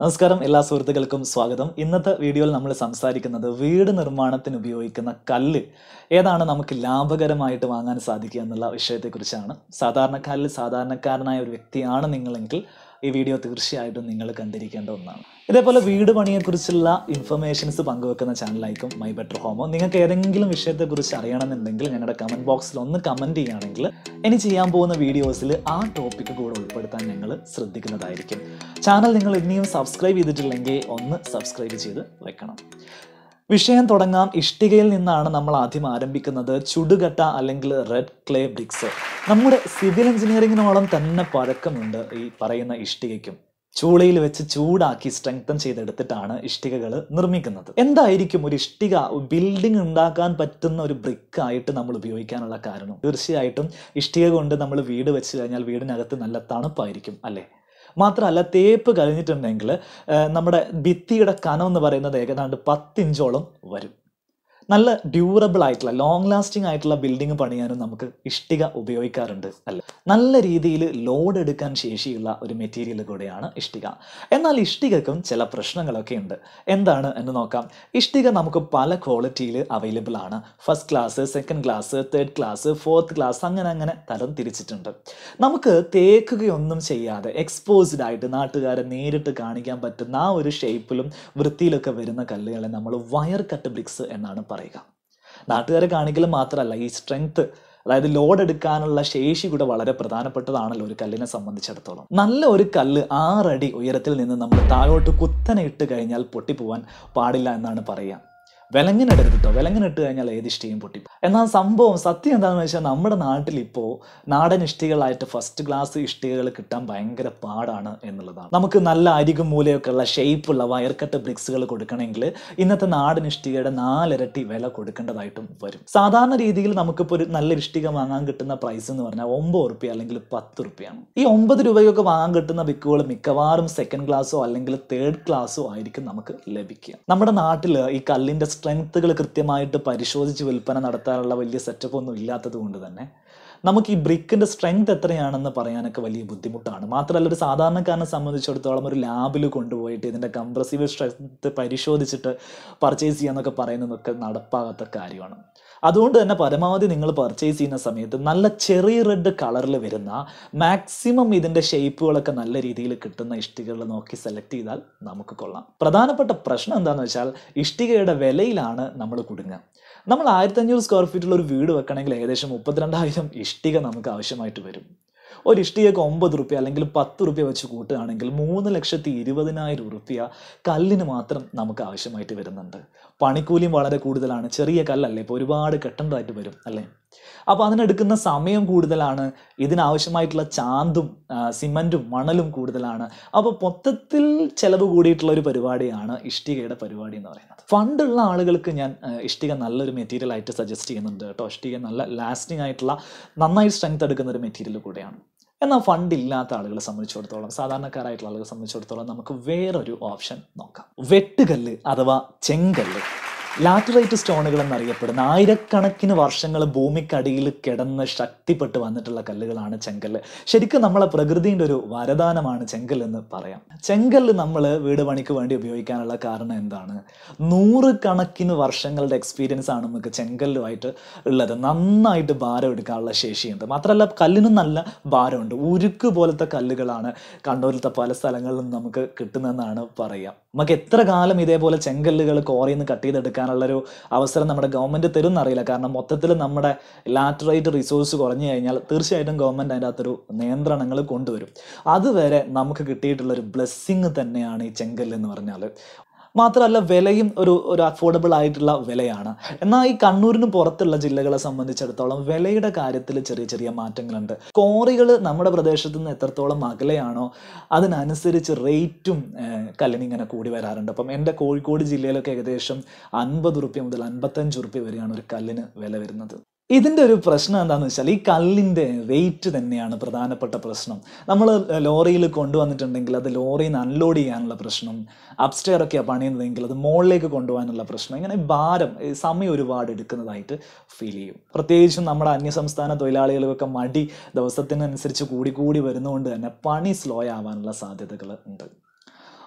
നമസ്കാരം എല്ലാ സുഹൃത്തുക്കൾക്കും സ്വാഗതം ഇന്നത്തെ വീഡിയോയിൽ നമ്മൾ സംസാരിക്കുന്നത് വീട് നിർമ്മാണത്തിന് ഉപയോഗിക്കുന്ന കല്ല് ഏതാണ് നമുക്ക് ലാഭകരമായിട്ട് വാങ്ങാൻ സാധിക്കുക എന്നുള്ള വിഷയത്തെക്കുറിച്ചാണ് സാധാരണക്കാരിൽ സാധാരണക്കാരനായ ഒരു വ്യക്തിയാണ് നിങ്ങളെങ്കിൽ ഈ വീഡിയോ തീർച്ചയായിട്ടും നിങ്ങൾ കണ്ടിരിക്കേണ്ട ഒന്നാണ് ഇതേപോലെ വീട് പണിയെക്കുറിച്ചുള്ള ഇൻഫർമേഷൻസ് പങ്കുവെക്കുന്ന ചാനലായിരിക്കും മൈ ബെറ്റർ ഹോമോ നിങ്ങൾക്ക് ഏതെങ്കിലും വിഷയത്തെക്കുറിച്ച് അറിയണമെന്നുണ്ടെങ്കിൽ ഞങ്ങളുടെ കമൻറ്റ് ബോക്സിൽ ഒന്ന് കമൻറ്റ് ചെയ്യുകയാണെങ്കിൽ ഇനി ചെയ്യാൻ പോകുന്ന വീഡിയോസിൽ ആ ടോപ്പിക്ക് കൂടെ ഉൾപ്പെടുത്താൻ ഞങ്ങൾ ശ്രദ്ധിക്കുന്നതായിരിക്കും ചാനൽ നിങ്ങൾ ഇനിയും സബ്സ്ക്രൈബ് ചെയ്തിട്ടില്ലെങ്കിൽ ഒന്ന് സബ്സ്ക്രൈബ് ചെയ്ത് വെക്കണം വിഷയം തുടങ്ങാം ഇഷ്ടികയിൽ നിന്നാണ് നമ്മൾ ആദ്യം ആരംഭിക്കുന്നത് ചുടുകട്ട അല്ലെങ്കിൽ റെഡ് ക്ലേ ബ്രിക്സ് നമ്മുടെ സിവിൽ എഞ്ചിനീയറിങ്ങിനോളം തന്നെ പഴക്കമുണ്ട് ഈ പറയുന്ന ഇഷ്ടികയ്ക്കും ചൂളയിൽ വെച്ച് ചൂടാക്കി സ്ട്രെങ്തൻ ചെയ്തെടുത്തിട്ടാണ് ഇഷ്ടികകൾ നിർമ്മിക്കുന്നത് എന്തായിരിക്കും ഒരു ഇഷ്ടിക ബിൽഡിംഗ് ഉണ്ടാക്കാൻ പറ്റുന്ന ഒരു ബ്രിക്ക് ആയിട്ട് നമ്മൾ ഉപയോഗിക്കാനുള്ള കാരണം തീർച്ചയായിട്ടും ഇഷ്ടിക കൊണ്ട് നമ്മൾ വീട് വെച്ച് കഴിഞ്ഞാൽ വീടിനകത്ത് നല്ല തണുപ്പായിരിക്കും അല്ലേ മാത്രമല്ല തേപ്പ് കഴിഞ്ഞിട്ടുണ്ടെങ്കിൽ നമ്മുടെ ഭിത്തിയുടെ കനം എന്ന് പറയുന്നത് ഏകദാണ്ട് പത്തിഞ്ചോളം വരും നല്ല ഡ്യൂറബിൾ ആയിട്ടുള്ള ലോങ് ലാസ്റ്റിംഗ് ആയിട്ടുള്ള ബിൽഡിംഗ് പണിയാനും നമുക്ക് ഇഷ്ടിക ഉപയോഗിക്കാറുണ്ട് അല്ല നല്ല രീതിയിൽ ലോഡ് എടുക്കാൻ ശേഷിയുള്ള ഒരു മെറ്റീരിയൽ കൂടെയാണ് ഇഷ്ടിക എന്നാൽ ഇഷ്ടികക്കും ചില പ്രശ്നങ്ങളൊക്കെ ഉണ്ട് എന്താണ് എന്ന് നോക്കാം ഇഷ്ടിക നമുക്ക് പല ക്വാളിറ്റിയിൽ അവൈലബിൾ ആണ് first class second class third class fourth class അങ്ങനെ അങ്ങനെ തരം തിരിച്ചിട്ടുണ്ട് നമുക്ക് തേക്കുകയൊന്നും ചെയ്യാതെ എക്സ്പോസ്ഡ് ആയിട്ട് നാട്ടുകാരെ നേരിട്ട് കാണിക്കാൻ പറ്റുന്ന ആ ഒരു ഷേപ്പിലും വൃത്തിയിലൊക്കെ വരുന്ന കല്ലുകളെ നമ്മൾ വയർ കട്ട് ബ്രിക്സ് എന്നാണ് പറയുക നാട്ടുകാരെ കാണിക്കൽ മാത്രമല്ല ഈ സ്ട്രെങ്ത് അതായത് ലോഡ് എടുക്കാനുള്ള ശേഷി കൂടെ വളരെ പ്രധാനപ്പെട്ടതാണല്ലോ ഒരു കല്ലിനെ സംബന്ധിച്ചിടത്തോളം നല്ല ഒരു കല്ല് ആറടി ഉയരത്തിൽ നിന്ന് നമ്മൾ താഴോട്ട് കുത്തനെ ഇട്ട് കഴിഞ്ഞാൽ പൊട്ടിപ്പോവാൻ പാടില്ല എന്നാണ് പറയുക വിലങ്ങിനിടരുത് കേട്ടോ വിലങ്ങിനിട്ട് കഴിഞ്ഞാൽ ഏത് ഇഷ്ടികയും പൊട്ടി എന്നാൽ സംഭവം സത്യം എന്താണെന്ന് വെച്ചാൽ നമ്മുടെ നാട്ടിൽ ഇപ്പോൾ നാടൻ ഇഷ്ടികളായിട്ട് ഫസ്റ്റ് ക്ലാസ് ഇഷ്ടികകൾ കിട്ടാൻ ഭയങ്കര പാടാണ് എന്നുള്ളതാണ് നമുക്ക് നല്ല അരികും മൂലയൊക്കെ ഉള്ള ഷേപ്പുള്ള വയർക്കട്ട് ബ്രിക്സുകൾ കൊടുക്കണമെങ്കിൽ ഇന്നത്തെ നാടൻ ഇഷ്ടികയുടെ നാലിരട്ടി വില കൊടുക്കേണ്ടതായിട്ടും വരും സാധാരണ രീതിയിൽ നമുക്കിപ്പോൾ ഒരു നല്ല ഇഷ്ടിക വാങ്ങാൻ കിട്ടുന്ന പ്രൈസ് എന്ന് പറഞ്ഞാൽ ഒമ്പത് റുപ്യ അല്ലെങ്കിൽ പത്ത് റുപ്യാണ് ഈ ഒമ്പത് രൂപയൊക്കെ വാങ്ങാൻ കിട്ടുന്ന ബിക്കുകൾ മിക്കവാറും സെക്കൻഡ് ക്ലാസ്സോ അല്ലെങ്കിൽ തേർഡ് ക്ലാസ്സോ ആയിരിക്കും നമുക്ക് ലഭിക്കുക നമ്മുടെ നാട്ടിൽ ഈ കല്ലിൻ്റെ സ്ട്രെങ്ത്തുകൾ കൃത്യമായിട്ട് പരിശോധിച്ച് വിൽപ്പന നടത്താനുള്ള വലിയ സെറ്റപ്പ് ഒന്നും ഇല്ലാത്തത് കൊണ്ട് തന്നെ നമുക്ക് ഈ ബ്രിക്കിൻ്റെ സ്ട്രെങ്ത് എത്രയാണെന്ന് പറയാനൊക്കെ വലിയ ബുദ്ധിമുട്ടാണ് മാത്രമല്ല ഒരു സാധാരണക്കാരനെ സംബന്ധിച്ചിടത്തോളം ഒരു ലാബിൽ കൊണ്ടുപോയിട്ട് ഇതിൻ്റെ കംപ്രസീവ് സ്ട്രെങ്ത് പരിശോധിച്ചിട്ട് പർച്ചേസ് ചെയ്യാന്നൊക്കെ പറയുന്നതൊക്കെ നടപ്പാകാത്ത കാര്യമാണ് അതുകൊണ്ട് തന്നെ പരമാവധി നിങ്ങൾ പർച്ചേസ് ചെയ്യുന്ന സമയത്ത് നല്ല ചെറിയ റെഡ് കളറിൽ വരുന്ന മാക്സിമം ഇതിൻ്റെ ഷേപ്പുകളൊക്കെ നല്ല രീതിയിൽ കിട്ടുന്ന ഇഷ്ടികകൾ നോക്കി സെലക്ട് ചെയ്താൽ നമുക്ക് കൊള്ളാം പ്രധാനപ്പെട്ട പ്രശ്നം എന്താണെന്ന് വെച്ചാൽ ഇഷ്ടികയുടെ വിലയിലാണ് നമ്മൾ കുടുങ്ങുക നമ്മൾ ആയിരത്തഞ്ഞൂറ് സ്ക്വയർ ഫീറ്റുള്ള ഒരു വീട് വെക്കണമെങ്കിൽ ഏകദേശം മുപ്പത്തിരണ്ടായിരം ഇഷ്ടിക നമുക്ക് ആവശ്യമായിട്ട് വരും ഒരു ഇഷ്ടികക്ക് ഒമ്പത് റുപ്യ അല്ലെങ്കിൽ പത്ത് റുപ്യ വെച്ച് കൂട്ടുകയാണെങ്കിൽ മൂന്ന് ലക്ഷത്തി ഇരുപതിനായിരം റുപ്യ കല്ലിന് മാത്രം നമുക്ക് ആവശ്യമായിട്ട് വരുന്നുണ്ട് പണിക്കൂലിയും വളരെ കൂടുതലാണ് ചെറിയ കല്ലല്ലേ ഇപ്പോൾ ഒരുപാട് കെട്ടേണ്ടതായിട്ട് വരും അല്ലേ അപ്പോൾ അതിനെടുക്കുന്ന സമയം കൂടുതലാണ് ഇതിനാവശ്യമായിട്ടുള്ള ചാന്തും സിമൻറ്റും മണലും കൂടുതലാണ് അപ്പോൾ മൊത്തത്തിൽ ചിലവ് കൂടിയിട്ടുള്ള ഒരു പരിപാടിയാണ് ഇഷ്ടികയുടെ പരിപാടി എന്ന് പറയുന്നത് ഫണ്ടുള്ള ആളുകൾക്ക് ഞാൻ ഇഷ്ടിക നല്ലൊരു മെറ്റീരിയൽ ആയിട്ട് സജസ്റ്റ് ചെയ്യുന്നുണ്ട് കേട്ടോ ഇഷ്ടിക നല്ല ലാസ്റ്റിംഗ് ആയിട്ടുള്ള നന്നായി സ്ട്രെങ്ത് എടുക്കുന്ന ഒരു മെറ്റീരിയൽ കൂടെയാണ് എന്നാൽ ഫണ്ട് ഇല്ലാത്ത ആളുകളെ സംബന്ധിച്ചിടത്തോളം സാധാരണക്കാരായിട്ടുള്ള ആളുകളെ സംബന്ധിച്ചിടത്തോളം നമുക്ക് വേറൊരു ഓപ്ഷൻ നോക്കാം വെട്ടുകല്ല് അഥവാ ചെങ്കല്ല് ലാറ്ററൈറ്റ് സ്റ്റോണുകൾ എന്നറിയപ്പെടുന്ന ആയിരക്കണക്കിന് വർഷങ്ങൾ ഭൂമിക്കടിയിൽ കിടന്ന് ശക്തിപ്പെട്ട് വന്നിട്ടുള്ള കല്ലുകളാണ് ചെങ്കല്ല് ശരിക്കും നമ്മളെ പ്രകൃതിൻ്റെ ഒരു വരദാനമാണ് ചെങ്കല്ല് എന്ന് പറയാം ചെങ്കല്ല് നമ്മൾ വീട് പണിക്ക് വേണ്ടി ഉപയോഗിക്കാനുള്ള കാരണം എന്താണ് നൂറുകണക്കിന് വർഷങ്ങളുടെ എക്സ്പീരിയൻസ് ആണ് നമുക്ക് ചെങ്കല്ലുമായിട്ട് ഉള്ളത് നന്നായിട്ട് ഭാരം എടുക്കാനുള്ള ശേഷിയുണ്ട് മാത്രമല്ല കല്ലിനും നല്ല ഭാരമുണ്ട് ഉരുക്ക് പോലത്തെ കല്ലുകളാണ് കണ്ണൂരിലത്തെ പല സ്ഥലങ്ങളിലും നമുക്ക് കിട്ടുന്നതെന്നാണ് പറയുക നമുക്ക് എത്ര കാലം ഇതേപോലെ ചെങ്കല്ലുകൾ കോറിയിൽ നിന്ന് കട്ട് ചെയ്തെടുക്കാനുള്ളൊരു അവസരം നമ്മുടെ ഗവൺമെൻറ് തരും എന്നറിയില്ല കാരണം മൊത്തത്തിൽ നമ്മുടെ ലാറ്ററൈറ്റ് റിസോഴ്സ് കുറഞ്ഞു കഴിഞ്ഞാൽ തീർച്ചയായിട്ടും ഗവൺമെൻറ് അതിൻ്റെ അകത്തൊരു നിയന്ത്രണങ്ങൾ കൊണ്ടുവരും അതുവരെ നമുക്ക് കിട്ടിയിട്ടുള്ള ഒരു ബ്ലെസ്സിങ് തന്നെയാണ് ഈ ചെങ്കല്ല് എന്ന് പറഞ്ഞാൽ മാത്രമല്ല വിലയും ഒരു ഒരു അഫോർഡബിൾ ആയിട്ടുള്ള വിലയാണ് എന്നാൽ ഈ കണ്ണൂരിന് പുറത്തുള്ള ജില്ലകളെ സംബന്ധിച്ചിടത്തോളം വിലയുടെ കാര്യത്തിൽ ചെറിയ ചെറിയ മാറ്റങ്ങളുണ്ട് കോറികൾ നമ്മുടെ പ്രദേശത്ത് നിന്ന് എത്രത്തോളം അകലെയാണോ അതിനനുസരിച്ച് റേറ്റും കല്ലിന് ഇങ്ങനെ കൂടി വരാറുണ്ട് അപ്പം എൻ്റെ കോഴിക്കോട് ജില്ലയിലൊക്കെ ഏകദേശം അൻപത് റുപ്യ മുതൽ അൻപത്തഞ്ച് റുപ്യ വരെയാണ് ഒരു കല്ലിന് വില വരുന്നത് ഇതിൻ്റെ ഒരു പ്രശ്നം എന്താണെന്ന് വെച്ചാൽ ഈ കല്ലിൻ്റെ വെയിറ്റ് തന്നെയാണ് പ്രധാനപ്പെട്ട പ്രശ്നം നമ്മൾ ലോറിയിൽ കൊണ്ടുവന്നിട്ടുണ്ടെങ്കിൽ അത് ലോറിയിൽ നിന്ന് അൺലോഡ് ചെയ്യാനുള്ള പ്രശ്നം അപ്സ്റ്റെയർ ഒക്കെയാണ് പണിയുന്നതെങ്കിൽ അത് മുകളിലേക്ക് കൊണ്ടുപോകാനുള്ള പ്രശ്നം ഇങ്ങനെ ഭാരം ഈ സമയം ഒരുപാട് എടുക്കുന്നതായിട്ട് ഫീൽ ചെയ്യും പ്രത്യേകിച്ചും നമ്മുടെ അന്യസംസ്ഥാന തൊഴിലാളികൾക്കൊക്കെ മടി ദിവസത്തിനനുസരിച്ച് കൂടി കൂടി വരുന്നതുകൊണ്ട് തന്നെ പണി സ്ലോ ആവാനുള്ള സാധ്യതകൾ ഉണ്ട്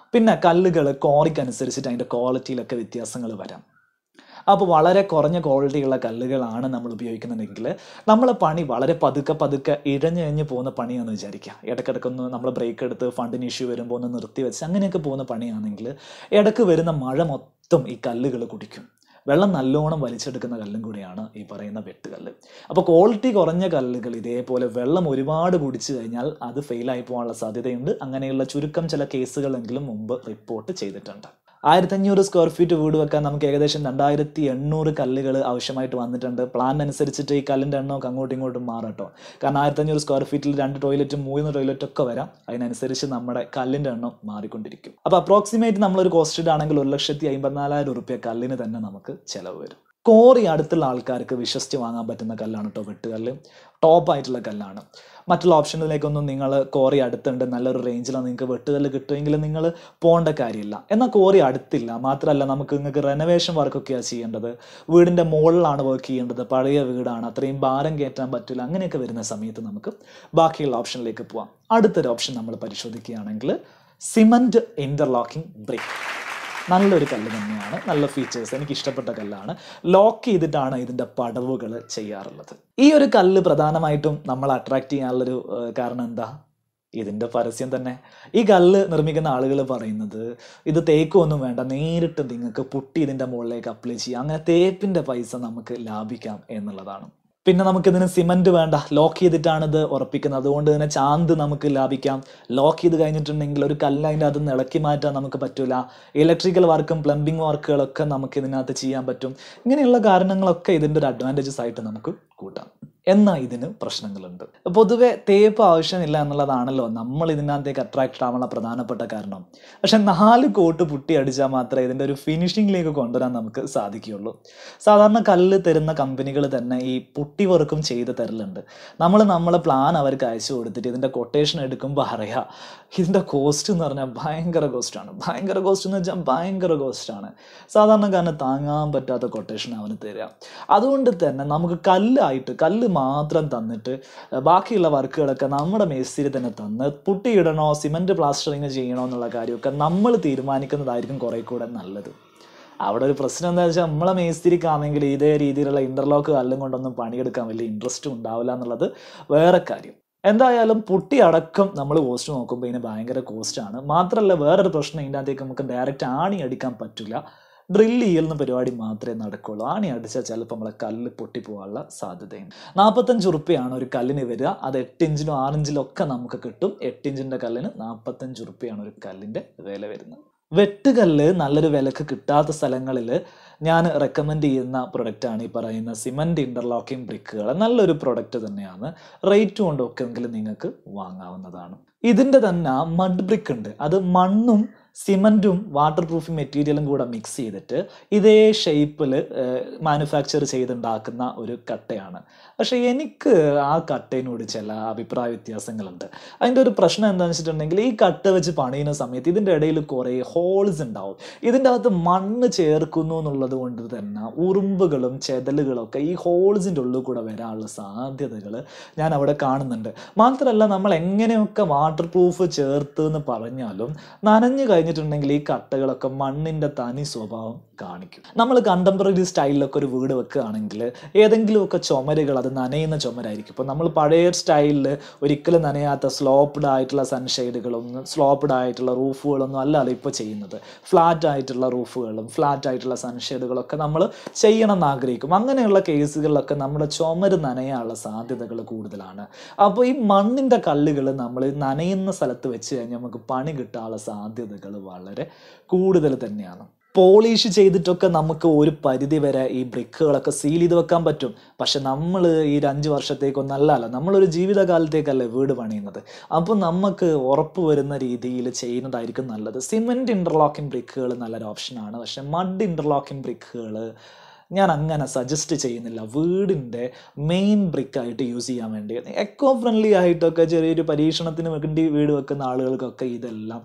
പിന്നെ കല്ലുകൾ കോറിക്കനുസരിച്ചിട്ട് അതിൻ്റെ ക്വാളിറ്റിയിലൊക്കെ വ്യത്യാസങ്ങൾ വരാം അപ്പോൾ വളരെ കുറഞ്ഞ ക്വാളിറ്റിയുള്ള കല്ലുകളാണ് നമ്മൾ ഉപയോഗിക്കുന്നതെങ്കിൽ നമ്മളെ പണി വളരെ പതുക്കെ പതുക്കെ ഇഴഞ്ഞിഴഞ്ഞ് പോകുന്ന പണിയാണെന്ന് വിചാരിക്കുക ഇടയ്ക്കിടയ്ക്കൊന്ന് നമ്മൾ ബ്രേക്ക് എടുത്ത് ഫണ്ടിന് ഇഷ്യൂ വരുമ്പോൾ ഒന്ന് നിർത്തി വെച്ച് അങ്ങനെയൊക്കെ പോകുന്ന പണിയാണെങ്കിൽ ഇടയ്ക്ക് വരുന്ന മഴ മൊത്തം ഈ കല്ലുകൾ കുടിക്കും വെള്ളം നല്ലോണം വലിച്ചെടുക്കുന്ന കല്ലും കൂടിയാണ് ഈ പറയുന്ന വെട്ടുകല്ല് അപ്പോൾ ക്വാളിറ്റി കുറഞ്ഞ കല്ലുകൾ ഇതേപോലെ വെള്ളം ഒരുപാട് കുടിച്ചു കഴിഞ്ഞാൽ അത് ഫെയിലായി പോകാനുള്ള സാധ്യതയുണ്ട് അങ്ങനെയുള്ള ചുരുക്കം ചില കേസുകളെങ്കിലും മുമ്പ് റിപ്പോർട്ട് ചെയ്തിട്ടുണ്ട് ആയിരത്തി അഞ്ഞൂറ് സ്ക്വയർ ഫീറ്റ് വീട് വെക്കാൻ നമുക്ക് ഏകദേശം രണ്ടായിരത്തി എണ്ണൂറ് കല്ലുകൾ ആവശ്യമായിട്ട് വന്നിട്ടുണ്ട് പ്ലാൻ അനുസരിച്ചിട്ട് ഈ കല്ലിൻ്റെ എണ്ണമൊക്കെ അങ്ങോട്ടും ഇങ്ങോട്ടും മാറട്ടോ കാരണം ആയിരത്തി അഞ്ഞൂറ് സ്ക്വയർ ഫീറ്റിൽ രണ്ട് ടോയ്ലറ്റും മൂന്ന് ടോയ്ലറ്റും ഒക്കെ വരാം അതിനനുസരിച്ച് നമ്മുടെ കല്ലിൻ്റെ എണ്ണം മാറിക്കൊണ്ടിരിക്കും അപ്പോൾ അപ്രോക്സിമേറ്റ് നമ്മളൊരു കോസ്റ്റഡ് ആണെങ്കിൽ ഒരു ലക്ഷത്തി അമ്പത്തിനാലായിരം റുപ്യ കല്ലിന് തന്നെ നമുക്ക് ചിലവ് വരും കോറി അടുത്തുള്ള ആൾക്കാർക്ക് വിശ്വസിച്ച് വാങ്ങാൻ പറ്റുന്ന കല്ലാണ് കേട്ടോ വെട്ടുകല്ല് ടോപ്പ് ആയിട്ടുള്ള കല്ലാണ് മറ്റുള്ള ഓപ്ഷനിലേക്കൊന്നും നിങ്ങൾ കോറി അടുത്തുണ്ട് നല്ലൊരു റേഞ്ചിലാണ് നിങ്ങൾക്ക് വെട്ടുകല്ല് കിട്ടുമെങ്കിൽ നിങ്ങൾ പോകേണ്ട കാര്യമില്ല എന്നാൽ കോറി അടുത്തില്ല മാത്രമല്ല നമുക്ക് നിങ്ങൾക്ക് റെനോവേഷൻ വർക്കൊക്കെയാണ് ചെയ്യേണ്ടത് വീടിൻ്റെ മുകളിലാണ് വർക്ക് ചെയ്യേണ്ടത് പഴയ വീടാണ് അത്രയും ഭാരം കയറ്റാൻ പറ്റില്ല അങ്ങനെയൊക്കെ വരുന്ന സമയത്ത് നമുക്ക് ബാക്കിയുള്ള ഓപ്ഷനിലേക്ക് പോവാം അടുത്തൊരു ഓപ്ഷൻ നമ്മൾ പരിശോധിക്കുകയാണെങ്കിൽ സിമൻറ്റ് ഇൻ്റർലോക്കിംഗ് ബ്രിക്ക് നല്ലൊരു കല്ല് തന്നെയാണ് നല്ല ഫീച്ചേഴ്സ് എനിക്ക് ഇഷ്ടപ്പെട്ട കല്ലാണ് ലോക്ക് ചെയ്തിട്ടാണ് ഇതിൻ്റെ പടവുകൾ ചെയ്യാറുള്ളത് ഈ ഒരു കല്ല് പ്രധാനമായിട്ടും നമ്മൾ അട്രാക്ട് ചെയ്യാനുള്ളൊരു ഏഹ്, കാരണം എന്താ ഇതിൻ്റെ പരസ്യം തന്നെ ഈ കല്ല് നിർമ്മിക്കുന്ന ആളുകൾ പറയുന്നത് ഇത് തേക്കൊന്നും വേണ്ട നേരിട്ട് നിങ്ങൾക്ക് പുട്ടി ഇതിൻ്റെ മുകളിലേക്ക് അപ്ലൈ ചെയ്യാം അങ്ങനെ തേപ്പിൻ്റെ പൈസ നമുക്ക് ലാഭിക്കാം എന്നുള്ളതാണ് പിന്നെ നമുക്കിതിന് സിമൻറ്റ് വേണ്ട ലോക്ക് ചെയ്തിട്ടാണ് ഇത് ഉറപ്പിക്കുന്നത് അതുകൊണ്ട് തന്നെ ചാന്ത് നമുക്ക് ലാഭിക്കാം ലോക്ക് ചെയ്ത് കഴിഞ്ഞിട്ടുണ്ടെങ്കിൽ ഒരു കല്ല് അതിൻ്റെ അത് ഇളക്കി മാറ്റാൻ നമുക്ക് പറ്റൂല ഇലക്ട്രിക്കൽ വർക്കും പ്ലംബിംഗ് വർക്കുകളൊക്കെ നമുക്ക് ഇതിനകത്ത് ചെയ്യാൻ പറ്റും ഇങ്ങനെയുള്ള കാരണങ്ങളൊക്കെ ഇതിൻ്റെ ഒരു അഡ്വാൻറ്റേജസ് ആയിട്ട് നമുക്ക് കൂട്ടാം എന്നാൽ ഇതിന് പ്രശ്നങ്ങളുണ്ട് പൊതുവെ തേപ്പ് ആവശ്യമില്ല എന്നുള്ളതാണല്ലോ നമ്മൾ ഇതിനകത്തേക്ക് അട്രാക്റ്റഡ് ആവാനുള്ള പ്രധാനപ്പെട്ട കാരണം പക്ഷെ നാല് കോട്ട് പുട്ടി അടിച്ചാൽ മാത്രമേ ഇതിൻ്റെ ഒരു ഫിനിഷിങ്ങിലേക്ക് കൊണ്ടുവരാൻ നമുക്ക് സാധിക്കുകയുള്ളൂ സാധാരണ കല്ല് തരുന്ന കമ്പനികൾ തന്നെ ഈ പുട്ടി വർക്കും ചെയ്ത് തരലുണ്ട് നമ്മൾ നമ്മളെ പ്ലാൻ അവർക്ക് അയച്ചു കൊടുത്തിട്ട് ഇതിൻ്റെ കൊട്ടേഷൻ എടുക്കുമ്പോൾ അറിയാം ഇതിൻ്റെ കോസ്റ്റ് എന്ന് പറഞ്ഞാൽ ഭയങ്കര കോസ്റ്റാണ് ഭയങ്കര കോസ്റ്റ് എന്ന് വെച്ചാൽ ഭയങ്കര കോസ്റ്റാണ് സാധാരണക്കാരന് താങ്ങാൻ പറ്റാത്ത കൊട്ടേഷൻ അവന് തരിക അതുകൊണ്ട് തന്നെ നമുക്ക് കല്ലായിട്ട് കല്ല് മാത്രം തന്നിട്ട് ഏർ ബാക്കിയുള്ള വർക്കുകളൊക്കെ നമ്മുടെ മേസ്തിരി തന്നെ തന്ന് പുട്ടിയിടണോ സിമൻറ്റ് പ്ലാസ്റ്ററിങ് ചെയ്യണോ എന്നുള്ള കാര്യമൊക്കെ നമ്മൾ തീരുമാനിക്കുന്നതായിരിക്കും കുറേ കൂടെ നല്ലത് അവിടെ ഒരു പ്രശ്നം എന്താ വെച്ചാൽ നമ്മളെ മേസ്തിരിക്കാണെങ്കിൽ ഇതേ രീതിയിലുള്ള ഇന്റർലോക്ക് കല്ലും കൊണ്ടൊന്നും പണിയെടുക്കാൻ വലിയ ഇൻട്രസ്റ്റും ഉണ്ടാവില്ല എന്നുള്ളത് വേറെ കാര്യം എന്തായാലും പുട്ടി അടക്കം നമ്മൾ കോസ്റ്റ് നോക്കുമ്പോൾ ഇതിന് ഭയങ്കര കോസ്റ്റാണ് മാത്രമല്ല വേറൊരു പ്രശ്നം ഇതിൻ്റെ അകത്തേക്ക് നമുക്ക് ഡയറക്റ്റ് ആണി അടിക്കാൻ പറ്റില്ല ഡ്രില്ല് ചെയ്യുന്ന പരിപാടി മാത്രമേ നടക്കുള്ളൂ ആണി അടിച്ചാൽ ചിലപ്പോൾ നമ്മളെ കല്ല് പൊട്ടിപ്പോകാനുള്ള സാധ്യതയുണ്ട് നാൽപ്പത്തഞ്ച് ഉറുപ്പ്യാണ് ഒരു കല്ലിന് വരിക അത് എട്ട് ഇഞ്ചിലും ആറ് ഇഞ്ചിലും ഒക്കെ നമുക്ക് കിട്ടും എട്ട് ഇഞ്ചിൻ്റെ കല്ലിന് നാൽപ്പത്തഞ്ച് ഉറുപ്പ്യാണ് ഒരു കല്ലിൻ്റെ വില വരുന്നത് വെട്ടുകല്ല് നല്ലൊരു വിലക്ക് കിട്ടാത്ത സ്ഥലങ്ങളിൽ ഞാൻ റെക്കമെൻഡ് ചെയ്യുന്ന പ്രൊഡക്റ്റാണ് ഈ പറയുന്ന സിമൻറ്റ് ഇൻ്റർലോക്കിംഗ് ബ്രിക്കുകൾ നല്ലൊരു പ്രൊഡക്റ്റ് തന്നെയാണ് റേറ്റ് കൊണ്ടൊക്കെ എങ്കിലും നിങ്ങൾക്ക് വാങ്ങാവുന്നതാണ് ഇതിൻ്റെ തന്നെ മഡ് ബ്രിക്ക് ഉണ്ട് അത് മണ്ണും സിമൻറ്റും വാട്ടർ പ്രൂഫിംഗ് മെറ്റീരിയലും കൂടെ മിക്സ് ചെയ്തിട്ട് ഇതേ ഷേപ്പിൽ മാനുഫാക്ചർ ചെയ്തുണ്ടാക്കുന്ന ഒരു കട്ടയാണ് പക്ഷേ എനിക്ക് ആ കട്ടയിനോട് ചില അഭിപ്രായ വ്യത്യാസങ്ങളുണ്ട് അതിൻ്റെ ഒരു പ്രശ്നം എന്താണെന്ന് വെച്ചിട്ടുണ്ടെങ്കിൽ ഈ കട്ട വെച്ച് പണിയുന്ന സമയത്ത് ഇതിൻ്റെ ഇടയിൽ കുറേ ഹോൾസ് ഉണ്ടാവും ഇതിൻ്റെ അകത്ത് മണ്ണ് ചേർക്കുന്നു എന്നുള്ളത് കൊണ്ട് തന്നെ ഉറുമ്പുകളും ചെതലുകളും ഒക്കെ ഈ ഹോൾസിൻ്റെ ഉള്ളിൽ കൂടെ വരാനുള്ള സാധ്യതകൾ ഞാൻ അവിടെ കാണുന്നുണ്ട് മാത്രമല്ല നമ്മൾ എങ്ങനെയൊക്കെ വാട്ടർ പ്രൂഫ് ചേർത്ത് എന്ന് പറഞ്ഞാലും നനഞ്ഞു കഴിഞ്ഞിട്ടുണ്ടെങ്കിൽ ഈ കട്ടകളൊക്കെ മണ്ണിൻ്റെ തനി സ്വഭാവം കാണിക്കും നമ്മൾ കണ്ടംപററി സ്റ്റൈലിലൊക്കെ ഒരു വീട് വെക്കുകയാണെങ്കിൽ ഏതെങ്കിലുമൊക്കെ ചുമരുകൾ അത് നനയുന്ന ചുമരായിരിക്കും ഇപ്പോൾ നമ്മൾ പഴയ സ്റ്റൈലിൽ ഒരിക്കലും നനയാത്ത സ്ലോപ്ഡ് ആയിട്ടുള്ള സൺഷെയ്ഡുകളും സ്ലോപ്ഡ് ആയിട്ടുള്ള റൂഫുകളൊന്നും അല്ലല്ലോ ഇപ്പോൾ ചെയ്യുന്നത് ഫ്ലാറ്റ് ആയിട്ടുള്ള റൂഫുകളും ഫ്ലാറ്റ് ആയിട്ടുള്ള സൺഷെയ്ഡുകളൊക്കെ നമ്മൾ ചെയ്യണം എന്ന് ആഗ്രഹിക്കും അങ്ങനെയുള്ള കേസുകളിലൊക്കെ നമ്മുടെ ചുമര് നനയാനുള്ള സാധ്യതകൾ കൂടുതലാണ് അപ്പോൾ ഈ മണ്ണിൻ്റെ കല്ലുകൾ നമ്മൾ നനയുന്ന സ്ഥലത്ത് വെച്ച് കഴിഞ്ഞാൽ നമുക്ക് പണി കിട്ടാനുള്ള സാധ്യതകൾ വളരെ കൂടുതൽ തന്നെയാണ് പോളിഷ് ചെയ്തിട്ടൊക്കെ നമുക്ക് ഒരു പരിധി വരെ ഈ ബ്രിക്കുകളൊക്കെ സീൽ ചെയ്ത് വെക്കാൻ പറ്റും പക്ഷെ നമ്മൾ ഈ ഒരു അഞ്ച് വർഷത്തേക്കൊന്നല്ലല്ലോ നമ്മളൊരു ജീവിതകാലത്തേക്കല്ലേ വീട് പണിയുന്നത് അപ്പോൾ നമുക്ക് ഉറപ്പ് വരുന്ന രീതിയിൽ ചെയ്യുന്നതായിരിക്കും നല്ലത് സിമെൻറ്റ് ഇൻ്റർലോക്കിംഗ് ബ്രിക്കുകൾ നല്ലൊരു ഓപ്ഷനാണ് പക്ഷെ മഡ് ഇൻ്റർലോക്കിംഗ് ബ്രിക്കുകൾ ഞാൻ അങ്ങനെ സജസ്റ്റ് ചെയ്യുന്നില്ല വീടിൻ്റെ മെയിൻ ബ്രിക്കായിട്ട് യൂസ് ചെയ്യാൻ വേണ്ടി എക്കോ ഫ്രണ്ട്ലി ആയിട്ടൊക്കെ ചെറിയൊരു പരീക്ഷണത്തിന് വേണ്ടി വീട് വെക്കുന്ന ആളുകൾക്കൊക്കെ ഇതെല്ലാം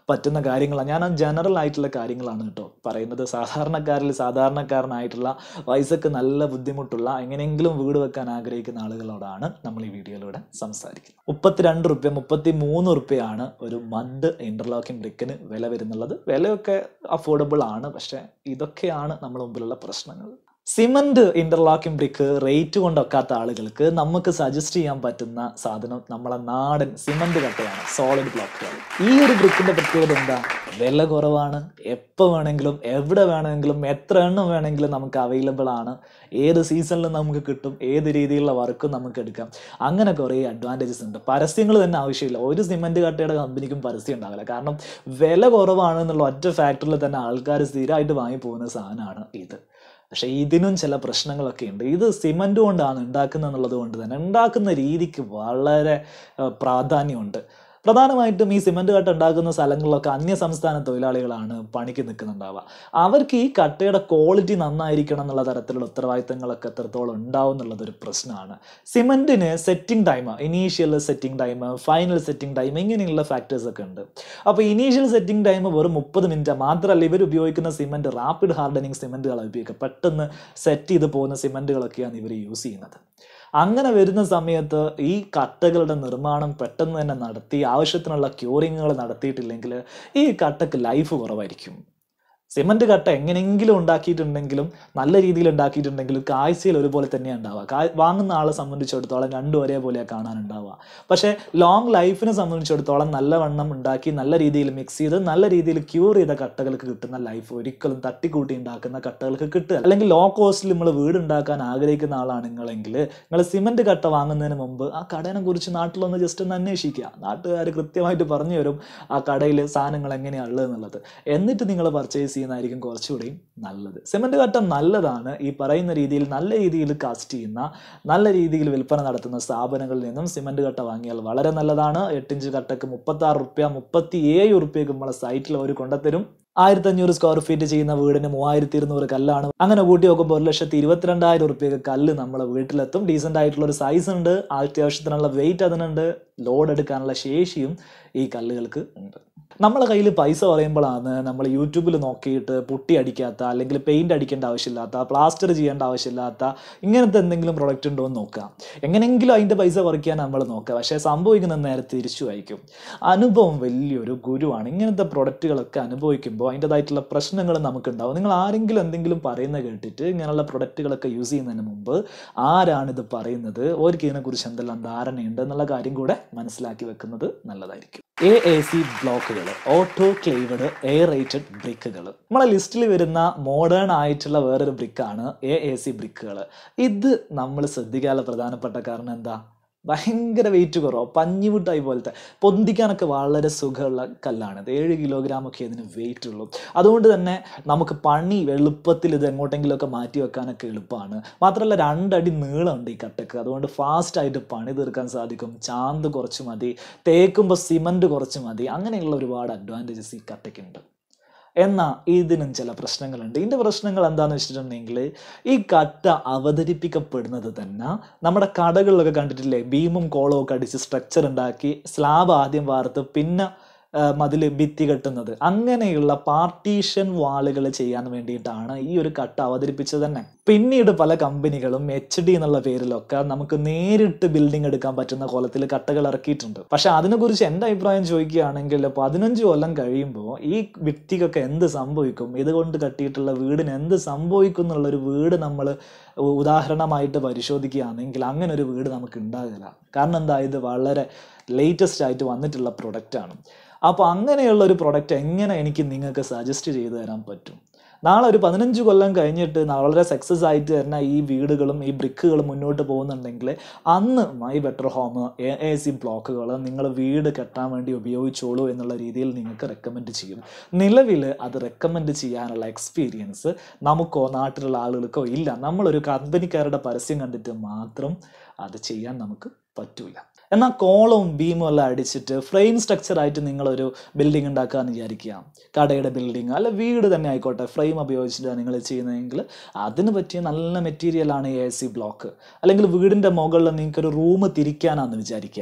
പറ്റുന്ന കാര്യങ്ങളാണ് ഞാൻ ജനറൽ ആയിട്ടുള്ള കാര്യങ്ങളാണ് കേട്ടോ പറയുന്നത് സാധാരണക്കാരിൽ സാധാരണക്കാരനായിട്ടുള്ള വയസ്സൊക്കെ നല്ല ബുദ്ധിമുട്ടുള്ള എങ്ങനെയെങ്കിലും വീട് വെക്കാൻ ആഗ്രഹിക്കുന്ന ആളുകളോടാണ് നമ്മൾ ഈ വീഡിയോയിലൂടെ സംസാരിക്കുന്നത് മുപ്പത്തിരണ്ട് റുപ്യ മുപ്പത്തി മൂന്ന് റുപ്യയാണ് ഒരു മഡ് ഇന്റർലോക്കിംഗ് ബ്രിക്കിന് വില വരുന്നുള്ളത് വിലയൊക്കെ അഫോർഡബിൾ ആണ് പക്ഷെ ഇതൊക്കെയാണ് നമ്മുടെ മുമ്പിലുള്ള പ്രശ്നങ്ങൾ സിമന്റ് ഇന്റർലോക്കിംഗ് ബ്രിക്ക് റേറ്റ് കൊണ്ടൊക്കാത്ത ആളുകൾക്ക് നമുക്ക് സജസ്റ്റ് ചെയ്യാൻ പറ്റുന്ന സാധനം നമ്മളെ നാടൻ സിമന്റ് കട്ടയാണ് സോളിഡ് ബ്ലോക്കുകൾ ഈ ഒരു ബ്രിക്കിന്റെ പ്രത്യേകത എന്താ വില കുറവാണ് എപ്പോൾ വേണമെങ്കിലും എവിടെ വേണമെങ്കിലും എത്ര എണ്ണം വേണമെങ്കിലും നമുക്ക് അവൈലബിൾ ആണ് ഏത് സീസണിലും നമുക്ക് കിട്ടും ഏത് രീതിയിലുള്ള വർക്കും നമുക്ക് എടുക്കാം അങ്ങനെ കുറേ അഡ്വാൻറ്റേജസ് ഉണ്ട് പരസ്യങ്ങൾ തന്നെ ആവശ്യമില്ല ഒരു സിമന്റ് കട്ടയുടെ കമ്പനിക്കും പരസ്യം ഉണ്ടാവില്ല കാരണം വില കുറവാണ് എന്നുള്ള ഒറ്റ ഫാക്ടറിയിൽ തന്നെ ആൾക്കാർ സ്ഥിരമായിട്ട് വാങ്ങി പോകുന്ന സാധനമാണ് ഇത് പക്ഷേ ഇതിനും ചില പ്രശ്നങ്ങളൊക്കെ ഉണ്ട് ഇത് സിമൻറ്റ് കൊണ്ടാണ് ഉണ്ടാക്കുന്നത് എന്നുള്ളത് കൊണ്ട് തന്നെ ഉണ്ടാക്കുന്ന രീതിക്ക് വളരെ ഏഹ്, പ്രാധാന്യമുണ്ട് പ്രധാനമായിട്ടും ഈ സിമൻറ്റ് കട്ട ഉണ്ടാക്കുന്ന സ്ഥലങ്ങളിലൊക്കെ അന്യ സംസ്ഥാന തൊഴിലാളികളാണ് പണിക്ക് നിൽക്കുന്നുണ്ടാവുക അവർക്ക് ഈ കട്ടയുടെ ക്വാളിറ്റി നന്നായിരിക്കണം എന്നുള്ള തരത്തിലുള്ള ഉത്തരവാദിത്തങ്ങളൊക്കെ എത്രത്തോളം ഉണ്ടാവും എന്നുള്ളതൊരു പ്രശ്നമാണ് സിമൻറ്റിന് setting time initial setting time final setting time ഇങ്ങനെയുള്ള ഫാക്ടേഴ്സ് ഒക്കെ ഉണ്ട് അപ്പോൾ ഇനീഷ്യൽ സെറ്റിംഗ് ടൈം വെറും മുപ്പത് മിനിറ്റ് മാത്രമല്ല ഇവർ ഉപയോഗിക്കുന്ന സിമൻറ്റ് റാപ്പിഡ് ഹാർഡനിങ് സിമൻറ്റുകളാണ് ഉപയോഗിക്കുക പെട്ടെന്ന് സെറ്റ് ചെയ്ത് പോകുന്ന സിമൻറ്റുകളൊക്കെയാണ് ഇവർ യൂസ് ചെയ്യുന്നത് അങ്ങനെ വരുന്ന സമയത്ത് ഈ കട്ടകളുടെ നിർമ്മാണം പെട്ടെന്ന് തന്നെ നടത്തി ആവശ്യത്തിനുള്ള ക്യൂറിങ്ങുകൾ നടത്തിയിട്ടില്ലെങ്കിൽ ഈ കട്ടക്ക് ലൈഫ് കുറവായിരിക്കും സിമന്റ് കട്ട എങ്ങനെയെങ്കിലും ഉണ്ടാക്കിയിട്ടുണ്ടെങ്കിലും നല്ല രീതിയിൽ ഉണ്ടാക്കിയിട്ടുണ്ടെങ്കിലും കാഴ്ചയിൽ ഒരുപോലെ തന്നെയാണ് ഉണ്ടാവുക കാ- വാങ്ങുന്ന ആളെ സംബന്ധിച്ചിടത്തോളം രണ്ടും ഒരേപോലെയാണ് കാണാനുണ്ടാവുക പക്ഷേ ലോങ് ലൈഫിനെ സംബന്ധിച്ചിടത്തോളം നല്ലവണ്ണം ഉണ്ടാക്കി നല്ല രീതിയിൽ മിക്സ് ചെയ്ത് നല്ല രീതിയിൽ ക്യൂർ ചെയ്ത കട്ടകൾക്ക് കിട്ടുന്ന ലൈഫ് ഒരിക്കലും തട്ടിക്കൂട്ടി ഉണ്ടാക്കുന്ന കട്ടകൾക്ക് കിട്ടുക അല്ലെങ്കിൽ ലോ കോസ്റ്റിൽ നമ്മൾ വീട് ഉണ്ടാക്കാൻ ആഗ്രഹിക്കുന്ന ആളാണ് നിങ്ങളെങ്കിൽ നിങ്ങൾ സിമന്റ് കട്ട വാങ്ങുന്നതിന് മുമ്പ് ആ കടനെ കുറിച്ച് നാട്ടിലൊന്ന് ജസ്റ്റ് ഒന്ന് അന്വേഷിക്കുക നാട്ടുകാർ കൃത്യമായിട്ട് പറഞ്ഞു തരും ആ കടയിൽ സാധനങ്ങൾ എങ്ങനെയാണ് ഉള്ളത് എന്നുള്ളത് എന്നിട്ട് നിങ്ങൾ പർച്ചേസ് ചെയ്യുന്നതായിരിക്കും കുറച്ചുകൂടി നല്ലത് സിമന്റ് കട്ട നല്ലതാണ് ഈ പറയുന്ന രീതിയിൽ നല്ല രീതിയിൽ കാസ്റ്റ് ചെയ്യുന്ന നല്ല രീതിയിൽ വിൽപ്പന നടത്തുന്ന സ്ഥാപനങ്ങളിൽ നിന്നും സിമന്റ് കട്ട വാങ്ങിയാൽ വളരെ നല്ലതാണ് എട്ടിഞ്ച് കട്ടക്ക് മുപ്പത്തി ആറ് റുപ്യ മുപ്പത്തി ഏഴ് റുപ്യക്ക് നമ്മളെ സൈറ്റിൽ അവർ കൊണ്ടുത്തരും ആയിരത്തി അഞ്ഞൂറ് സ്ക്വയർ ഫീറ്റ് ചെയ്യുന്ന വീടിന് മൂവായിരത്തി ഇരുന്നൂറ് കല്ലാണ് അങ്ങനെ കൂട്ടി നോക്കുമ്പോൾ ഒരു ലക്ഷത്തി ഇരുപത്തിരണ്ടായിരം റുപ്യക്ക് കല്ല് നമ്മളെ വീട്ടിലെത്തും ഡീസെന്റ് ആയിട്ടുള്ള ഒരു സൈസ് ഉണ്ട് അത്യാവശ്യത്തിനുള്ള വെയിറ്റ് അതിനുണ്ട് ലോഡ് എടുക്കാനുള്ള ശേഷിയും ഈ കല്ലുകൾക്ക് ഉണ്ട് നമ്മളെ കയ്യിൽ പൈസ പറയുമ്പോഴാണ് നമ്മൾ യൂട്യൂബിൽ നോക്കിയിട്ട് പുട്ടി അടിക്കാത്ത അല്ലെങ്കിൽ പെയിന്റ് അടിക്കേണ്ട ആവശ്യമില്ലാത്ത പ്ലാസ്റ്റർ ചെയ്യേണ്ട ആവശ്യമില്ലാത്ത ഇങ്ങനത്തെ എന്തെങ്കിലും പ്രൊഡക്റ്റ് ഉണ്ടോ എന്ന് നോക്കുക എങ്ങനെയെങ്കിലും അതിൻ്റെ പൈസ കുറയ്ക്കാൻ നമ്മൾ നോക്കുക പക്ഷേ സംഭവിക്കുന്ന നേരെ തിരിച്ചു ആയിരിക്കും അനുഭവം വലിയൊരു ഗുരുവാണ് ഇങ്ങനത്തെ പ്രൊഡക്റ്റുകളൊക്കെ അനുഭവിക്കുമ്പോൾ അതിൻ്റെതായിട്ടുള്ള പ്രശ്നങ്ങൾ നമുക്കുണ്ടാവും നിങ്ങൾ ആരെങ്കിലും എന്തെങ്കിലും പറയുന്നത് കേട്ടിട്ട് ഇങ്ങനെയുള്ള പ്രൊഡക്റ്റുകളൊക്കെ യൂസ് ചെയ്യുന്നതിന് മുമ്പ് ആരാണിത് പറയുന്നത് അവർക്ക് ഇതിനെക്കുറിച്ച് എന്തെല്ലാം ധാരണയുണ്ട് എന്നുള്ള കാര്യം കൂടെ മനസ്സിലാക്കി വെക്കുന്നത് നല്ലതായിരിക്കും എ എ സി ബ്ലോക്കുകൾ ഓട്ടോ ക്ലേവഡ് എയറേറ്റഡ് ബ്രിക്കുകൾ നമ്മളെ ലിസ്റ്റിൽ വരുന്ന മോഡേൺ ആയിട്ടുള്ള വേറൊരു ബ്രിക്കാണ് എ എ സി ബ്രിക്കുകൾ ഇത് നമ്മൾ ശ്രദ്ധിക്കാനുള്ള പ്രധാനപ്പെട്ട കാരണം എന്താ ഭയങ്കര വെയിറ്റ് കുറവ് പഞ്ഞിമുട്ടായി പോലത്തെ പൊന്തിക്കാനൊക്കെ വളരെ സുഖമുള്ള കല്ലാണ് ഇത് ഏഴ് കിലോഗ്രാം ഒക്കെ ഇതിന് വെയിറ്റ് ഉള്ളൂ അതുകൊണ്ട് തന്നെ നമുക്ക് പണി എളുപ്പത്തിൽ ഇത് എങ്ങോട്ടെങ്കിലുമൊക്കെ മാറ്റി വെക്കാനൊക്കെ എളുപ്പമാണ് മാത്രമല്ല രണ്ടടി നീളമുണ്ട് ഈ കട്ടക്ക് അതുകൊണ്ട് ഫാസ്റ്റ് ആയിട്ട് പണി തീർക്കാൻ സാധിക്കും ചാന്ത് കുറച്ച് മതി തേക്കുമ്പോൾ സിമൻറ്റ് കുറച്ച് മതി അങ്ങനെയുള്ള ഒരുപാട് അഡ്വാൻറ്റേജസ് ഈ കട്ടയ്ക്കുണ്ട് എന്നാൽ ഇതിനും ചില പ്രശ്നങ്ങളുണ്ട് ഇതിൻ്റെ പ്രശ്നങ്ങൾ എന്താണെന്ന് വെച്ചിട്ടുണ്ടെങ്കിൽ ഈ കട്ട അവതരിപ്പിക്കപ്പെടുന്നത് തന്നെ നമ്മുടെ കടകളിലൊക്കെ കണ്ടിട്ടില്ലേ ബീമും കോളവും ഒക്കെ അടിച്ച് സ്ട്രക്ചർ ഉണ്ടാക്കി സ്ലാബ് ആദ്യം വാർത്ത് പിന്നെ മതിൽ ഭിത്തി കെട്ടുന്നത് അങ്ങനെയുള്ള പാർട്ടീഷൻ വാളുകൾ ചെയ്യാൻ വേണ്ടിയിട്ടാണ് ഈ ഒരു കട്ട അവതരിപ്പിച്ചത് തന്നെ പിന്നീട് പല കമ്പനികളും എച്ച് ഡി എന്നുള്ള പേരിലൊക്കെ നമുക്ക് നേരിട്ട് ബിൽഡിംഗ് എടുക്കാൻ പറ്റുന്ന കോലത്തിൽ കട്ടകൾ ഇറക്കിയിട്ടുണ്ട് പക്ഷെ അതിനെക്കുറിച്ച് എൻ്റെ അഭിപ്രായം ചോദിക്കുകയാണെങ്കിൽ പതിനഞ്ച് കൊല്ലം കഴിയുമ്പോൾ ഈ വ്യക്തിക്കൊക്കെ എന്ത് സംഭവിക്കും ഇതുകൊണ്ട് കട്ടിയിട്ടുള്ള വീടിന് എന്ത് സംഭവിക്കും എന്നുള്ളൊരു വീട് നമ്മൾ ഉദാഹരണമായിട്ട് പരിശോധിക്കുകയാണെങ്കിൽ അങ്ങനെ ഒരു വീട് നമുക്ക് ഉണ്ടാകില്ല കാരണം എന്താ ഇത് വളരെ ലേറ്റസ്റ്റ് ആയിട്ട് വന്നിട്ടുള്ള പ്രൊഡക്റ്റാണ് അപ്പോൾ അങ്ങനെയുള്ള ഒരു പ്രൊഡക്റ്റ് എങ്ങനെ എനിക്ക് നിങ്ങൾക്ക് സജസ്റ്റ് ചെയ്തു തരാൻ പറ്റും നാളെ ഒരു പതിനഞ്ച് കൊല്ലം കഴിഞ്ഞിട്ട് വളരെ സക്സസ് ആയിട്ട് തന്നെ ഈ വീടുകളും ഈ ബ്രിക്കുകളും മുന്നോട്ട് പോകുന്നുണ്ടെങ്കിൽ അന്ന് my better home A A C ബ്ലോക്കുകൾ നിങ്ങൾ വീട് കെട്ടാൻ വേണ്ടി ഉപയോഗിച്ചോളൂ എന്നുള്ള രീതിയിൽ നിങ്ങൾക്ക് റെക്കമെൻഡ് ചെയ്യും നിലവിൽ അത് റെക്കമെൻഡ് ചെയ്യാനുള്ള എക്സ്പീരിയൻസ് നമുക്കോ നാട്ടിലുള്ള ആളുകൾക്കോ ഇല്ല നമ്മളൊരു കമ്പനിക്കാരുടെ പരസ്യം കണ്ടിട്ട് മാത്രം അത് ചെയ്യാൻ നമുക്ക് പറ്റൂല എന്നാൽ കോളവും ബീമും എല്ലാം അടിച്ചിട്ട് ഫ്രെയിം സ്ട്രക്ചറായിട്ട് നിങ്ങളൊരു ബിൽഡിംഗ് ഉണ്ടാക്കാമെന്ന് വിചാരിക്കുക കടയുടെ ബിൽഡിംഗ് അല്ല വീട് തന്നെ ആയിക്കോട്ടെ ഫ്രെയിം ഉപയോഗിച്ചിട്ടാണ് നിങ്ങൾ ചെയ്യുന്നതെങ്കിൽ അതിന് പറ്റിയ നല്ല മെറ്റീരിയലാണ് എ സി ബ്ലോക്ക് അല്ലെങ്കിൽ വീടിൻ്റെ മുകളിൽ നിങ്ങൾക്കൊരു റൂം തിരിക്കാനാണെന്ന് വിചാരിക്കുക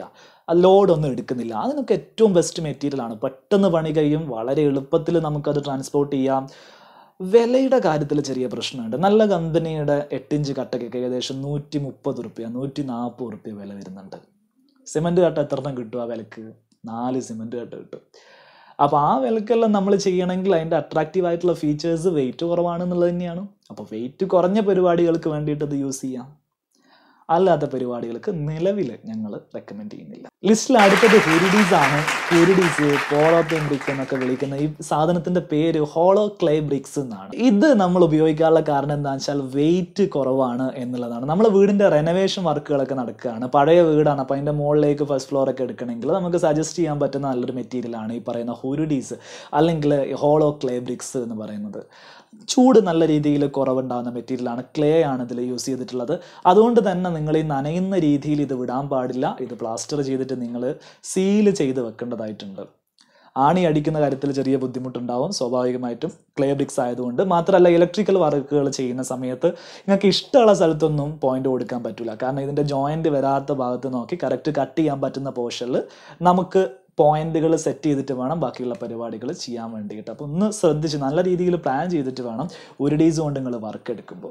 ലോഡൊന്നും എടുക്കുന്നില്ല അതിനൊക്കെ ഏറ്റവും ബെസ്റ്റ് മെറ്റീരിയലാണ് പെട്ടെന്ന് പണി കഴിയും വളരെ എളുപ്പത്തിൽ നമുക്കത് ട്രാൻസ്പോർട്ട് ചെയ്യാം വിലയുടെ കാര്യത്തിൽ ചെറിയ പ്രശ്നമുണ്ട് നല്ല കമ്പനിയുടെ എട്ടിഞ്ച് കട്ടയ്ക്കൊക്കെ ഏകദേശം നൂറ്റി മുപ്പത് റുപ്യ നൂറ്റി നാൽപ്പത് റുപ്യ വില വരുന്നുണ്ട് സിമൻറ്റ് കട്ട എത്ര എണ്ണം കിട്ടും ആ വിലക്ക് നാല് സിമൻറ്റ് കട്ട കിട്ടും അപ്പോൾ ആ വിലക്കെല്ലാം നമ്മൾ ചെയ്യണമെങ്കിൽ അതിൻ്റെ അട്രാക്റ്റീവ് ആയിട്ടുള്ള ഫീച്ചേഴ്സ് വെയിറ്റ് കുറവാണെന്നുള്ളത് തന്നെയാണ് അപ്പോൾ വെയിറ്റ് കുറഞ്ഞ പരിപാടികൾക്ക് വേണ്ടിയിട്ട് അത് യൂസ് ചെയ്യാം അല്ലാത്ത പരിപാടികൾക്ക് നിലവിൽ ഞങ്ങൾ റെക്കമെൻഡ് ചെയ്യുന്നില്ല ലിസ്റ്റിൽ അടുത്തത് ഹെരിഡീസ് ആണ് ഹെരിഡീസ് പോളോപ്പിൻ ബ്രിക്ക് എന്നൊക്കെ വിളിക്കുന്ന ഈ സാധനത്തിന്റെ പേര് ഹോളോ ക്ലേ ബ്രിക്സ് എന്നാണ് ഇത് നമ്മൾ ഉപയോഗിക്കാനുള്ള കാരണം എന്താണെന്ന് വെച്ചാൽ വെയിറ്റ് കുറവാണ് എന്നുള്ളതാണ് നമ്മൾ വീടിന്റെ റെനോവേഷൻ വർക്കുകളൊക്കെ നടക്കുകയാണ് പഴയ വീടാണ് അപ്പോൾ അതിന്റെ മുകളിലേക്ക് ഫസ്റ്റ് ഫ്ലോർ ഒക്കെ എടുക്കണമെങ്കിൽ നമുക്ക് സജസ്റ്റ് ചെയ്യാൻ പറ്റുന്ന നല്ലൊരു മെറ്റീരിയലാണ് ഈ പറയുന്ന ഹുരുഡീസ് അല്ലെങ്കിൽ ഹോളോ ക്ലേ ബ്രിക്സ് എന്ന് പറയുന്നത് ചൂട് നല്ല രീതിയിൽ കുറവുണ്ടാകുന്ന മെറ്റീരിയലാണ് ക്ലേ ആണ് ഇതിൽ യൂസ് ചെയ്തിട്ടുള്ളത് അതുകൊണ്ട് തന്നെ നിങ്ങൾ ഈ നനയുന്ന രീതിയിൽ ഇത് വിടാൻ പാടില്ല ഇത് പ്ലാസ്റ്റർ ചെയ്തിട്ട് നിങ്ങൾ സീൽ ചെയ്ത് വെക്കേണ്ടതായിട്ടുണ്ട് ആണി അടിക്കുന്ന കാര്യത്തിൽ ചെറിയ ബുദ്ധിമുട്ടുണ്ടാവും സ്വാഭാവികമായിട്ടും ക്ലേ ബ്രിക്സ് ആയതുകൊണ്ട് മാത്രമല്ല ഇലക്ട്രിക്കൽ വർക്കുകൾ ചെയ്യുന്ന സമയത്ത് നിങ്ങൾക്ക് ഇഷ്ടമുള്ള സ്ഥലത്തൊന്നും പോയിന്റ് കൊടുക്കാൻ പറ്റില്ല കാരണം ഇതിൻ്റെ ജോയിന്റ് വരാത്ത ഭാഗത്ത് നോക്കി കറക്റ്റ് കട്ട് ചെയ്യാൻ പറ്റുന്ന പോർഷനിൽ നമുക്ക് പോയിന്റുകൾ സെറ്റ് ചെയ്തിട്ട് വേണം ബാക്കിയുള്ള പരിപാടികൾ ചെയ്യാൻ വേണ്ടിയിട്ട് അപ്പോൾ ഒന്ന് ശ്രദ്ധിച്ച് നല്ല രീതിയിൽ പ്ലാൻ ചെയ്തിട്ട് വേണം ഒരു ഡേയ്സ് കൊണ്ട് നിങ്ങൾ വർക്ക് എടുക്കുമ്പോൾ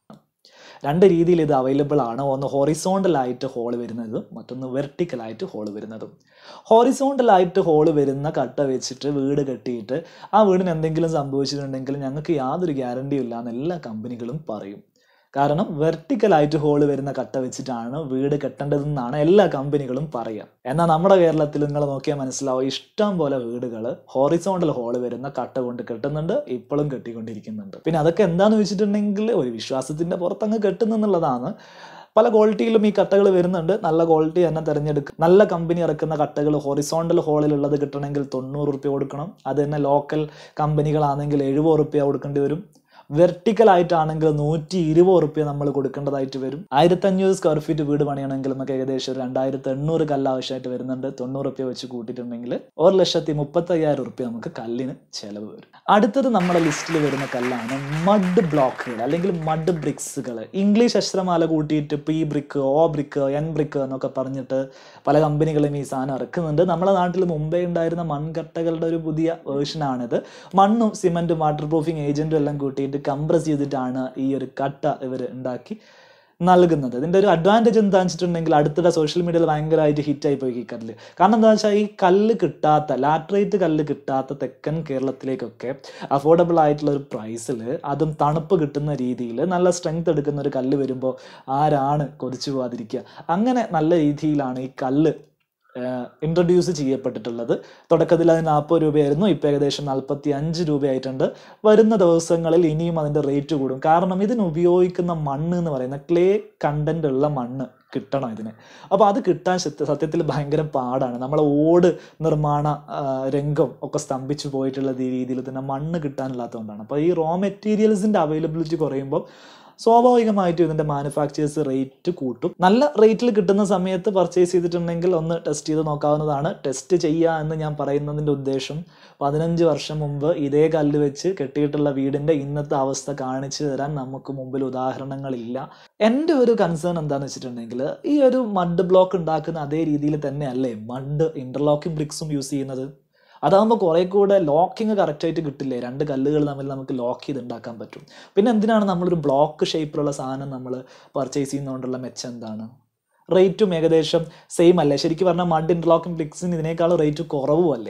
രണ്ട് രീതിയിൽ ഇത് അവൈലബിൾ ആണ് ഒന്ന് ഹൊറിസോണ്ടലായിട്ട് ഹോൾ വരുന്നതും മറ്റൊന്ന് വെർട്ടിക്കലായിട്ട് ഹോൾ വരുന്നതും ഹൊറിസോണ്ടലായിട്ട് ഹോൾ വരുന്ന കട്ട വെച്ചിട്ട് വീട് കെട്ടിയിട്ട് ആ വീടിന് എന്തെങ്കിലും സംഭവിച്ചിട്ടുണ്ടെങ്കിൽ ഞങ്ങൾക്ക് യാതൊരു ഗ്യാരണ്ടിയും ഇല്ല എന്ന് എല്ലാ കമ്പനികളും പറയും കാരണം വെർട്ടിക്കലായിട്ട് ഹോൾ വരുന്ന കട്ട വെച്ചിട്ടാണ് വീട് കെട്ടേണ്ടതെന്നാണ് എല്ലാ കമ്പനികളും പറയുക എന്നാൽ നമ്മുടെ കേരളത്തിൽ നിങ്ങൾ നോക്കിയാൽ മനസ്സിലാവും ഇഷ്ടം പോലെ വീടുകൾ ഹോറിസോണ്ടൽ ഹോൾ വരുന്ന കട്ട കൊണ്ട് കെട്ടുന്നുണ്ട് ഇപ്പോഴും കെട്ടിക്കൊണ്ടിരിക്കുന്നുണ്ട് പിന്നെ അതൊക്കെ എന്താണെന്ന് വെച്ചിട്ടുണ്ടെങ്കിൽ ഒരു വിശ്വാസത്തിന്റെ പുറത്തങ്ങ് കെട്ടുന്നെന്നുള്ളതാണ് പല ക്വാളിറ്റിയിലും ഈ കട്ടകൾ വരുന്നുണ്ട് നല്ല ക്വാളിറ്റി തന്നെ തിരഞ്ഞെടുക്കുക നല്ല കമ്പനി ഇറക്കുന്ന കട്ടകൾ ഹൊറിസോണ്ടൽ ഹോളിലുള്ളത് കിട്ടണമെങ്കിൽ തൊണ്ണൂറ് റുപ്യ കൊടുക്കണം അത് തന്നെ ലോക്കൽ കമ്പനികളാണെങ്കിൽ എഴുപത് റുപ്യ കൊടുക്കേണ്ടി വരും വെർട്ടിക്കൽ ആയിട്ടാണെങ്കിൽ നൂറ്റി ഇരുപത് റുപ്യ നമ്മൾ കൊടുക്കേണ്ടതായിട്ട് വരും ആയിരത്തഞ്ഞൂറ് സ്ക്വയർ ഫീറ്റ് വീട് പണിയണമെങ്കിൽ നമുക്ക് ഏകദേശം ഒരു രണ്ടായിരത്തി എണ്ണൂറ് കല്ല് ആവശ്യമായിട്ട് വരുന്നുണ്ട് തൊണ്ണൂറ് റുപ്യ വെച്ച് കൂട്ടിയിട്ടുണ്ടെങ്കിൽ ഒരു ലക്ഷത്തി മുപ്പത്തി അയ്യായിരം റുപ്യ നമുക്ക് കല്ലിന് ചെലവ് വരും അടുത്തത് നമ്മുടെ ലിസ്റ്റിൽ വരുന്ന കല്ലാണ് മഡ് ബ്ലോക്കുകൾ അല്ലെങ്കിൽ മഡ് ബ്രിക്സുകൾ ഇംഗ്ലീഷ് അക്ഷരമാല കൂട്ടിയിട്ട് P brick O brick N brick എന്നൊക്കെ പറഞ്ഞിട്ട് പല കമ്പനികളും ഈ സാധനം ഇറക്കുന്നുണ്ട് നമ്മുടെ നാട്ടിൽ മുമ്പേ ഉണ്ടായിരുന്ന മൺകട്ടകളുടെ ഒരു പുതിയ വേർഷനാണിത് മണ്ണും സിമെന്റും വാട്ടർ പ്രൂഫിങ് ഏജന്റും എല്ലാം കൂട്ടിയിട്ട് കംപ്രസ് ചെയ്തിട്ടാണ് ഈ ഒരു കട്ട ഇവർ ഉണ്ടാക്കി നൽകുന്നത് ഇതിൻ്റെ ഒരു അഡ്വാൻറ്റേജ് എന്താണെന്ന് വെച്ചിട്ടുണ്ടെങ്കിൽ അടുത്തിടെ സോഷ്യൽ മീഡിയയിൽ ഭയങ്കരമായിട്ട് ഹിറ്റായി പോയി ഈ കല്ല് കാരണം എന്താ വെച്ചാൽ ഈ കല്ല് കിട്ടാത്ത ലാറ്ററേറ്റ് കല്ല് കിട്ടാത്ത തെക്കൻ കേരളത്തിലേക്കൊക്കെ അഫോർഡബിൾ ആയിട്ടുള്ള ഒരു പ്രൈസിൽ അതും തണുപ്പ് കിട്ടുന്ന രീതിയിൽ നല്ല സ്ട്രെങ്ത് എടുക്കുന്ന ഒരു കല്ല് വരുമ്പോൾ ആരാണ് കൊതിച്ചു പോകാതിരിക്കുക അങ്ങനെ നല്ല രീതിയിലാണ് ഈ കല്ല് ഇൻട്രൊഡ്യൂസ് ചെയ്യപ്പെട്ടിട്ടുള്ളത് തുടക്കത്തിൽ അത് നാൽപ്പത് രൂപയായിരുന്നു ഇപ്പോൾ ഏകദേശം നാൽപ്പത്തി അഞ്ച് രൂപയായിട്ടുണ്ട് വരുന്ന ദിവസങ്ങളിൽ ഇനിയും അതിൻ്റെ റേറ്റ് കൂടും കാരണം ഇതിന് ഉപയോഗിക്കുന്ന മണ്ണ് എന്ന് പറയുന്ന ക്ലേ കണ്ടന്റ് ഉള്ള മണ്ണ് കിട്ടണം ഇതിന് അപ്പോൾ അത് കിട്ടാൻ സത്യ- സത്യത്തിൽ ഭയങ്കര പാടാണ് നമ്മളെ ഓട് നിർമ്മാണ ആ, രംഗം ഒക്കെ സ്തംഭിച്ചു പോയിട്ടുള്ള ഈ രീതിയിൽ തന്നെ മണ്ണ് കിട്ടാനില്ലാത്തതുകൊണ്ടാണ് അപ്പോൾ ഈ റോ മെറ്റീരിയൽസിൻ്റെ അവൈലബിലിറ്റി കുറയുമ്പോൾ സ്വാഭാവികമായിട്ടും ഇതിന്റെ മാനുഫാക്ചേഴ്സ് റേറ്റ് കൂട്ടും നല്ല റേറ്റിൽ കിട്ടുന്ന സമയത്ത് പർച്ചേസ് ചെയ്തിട്ടുണ്ടെങ്കിൽ ഒന്ന് ടെസ്റ്റ് ചെയ്ത് നോക്കാവുന്നതാണ് ടെസ്റ്റ് ചെയ്യുക എന്ന് ഞാൻ പറയുന്നതിൻ്റെ ഉദ്ദേശം പതിനഞ്ച് വർഷം മുമ്പ് ഇതേ കല്ല് വെച്ച് കെട്ടിയിട്ടുള്ള വീടിന്റെ ഇന്നത്തെ അവസ്ഥ കാണിച്ചു തരാൻ നമുക്ക് മുമ്പിൽ ഉദാഹരണങ്ങളില്ല എൻ്റെ ഒരു കൺസേൺ എന്താണെന്ന് വെച്ചിട്ടുണ്ടെങ്കിൽ ഈ ഒരു മഡ് ബ്ലോക്ക് ഉണ്ടാക്കുന്ന അതേ രീതിയിൽ തന്നെയല്ലേ മഡ് ഇന്റർലോക്കിംഗ് ബ്രിക്സും യൂസ് ചെയ്യുന്നത് അതാകുമ്പോൾ കുറെ കൂടെ ലോക്കിങ് കറക്റ്റായിട്ട് കിട്ടില്ലേ രണ്ട് കല്ലുകൾ തമ്മിൽ നമുക്ക് ലോക്ക് ചെയ്ത് ഉണ്ടാക്കാൻ പറ്റും പിന്നെ എന്തിനാണ് നമ്മളൊരു ബ്ലോക്ക് ഷേപ്പിലുള്ള സാധനം നമ്മൾ പർച്ചേസ് ചെയ്യുന്നതുകൊണ്ടുള്ള മെച്ചം എന്താണ് റേറ്റും ഏകദേശം സെയിം അല്ലേ ശരിക്കും പറഞ്ഞാൽ മഡ് ഇന്റർലോക്കിംഗ് ബ്രിക്സിന് ഇതിനേക്കാൾ റേറ്റ് കുറവും അല്ലേ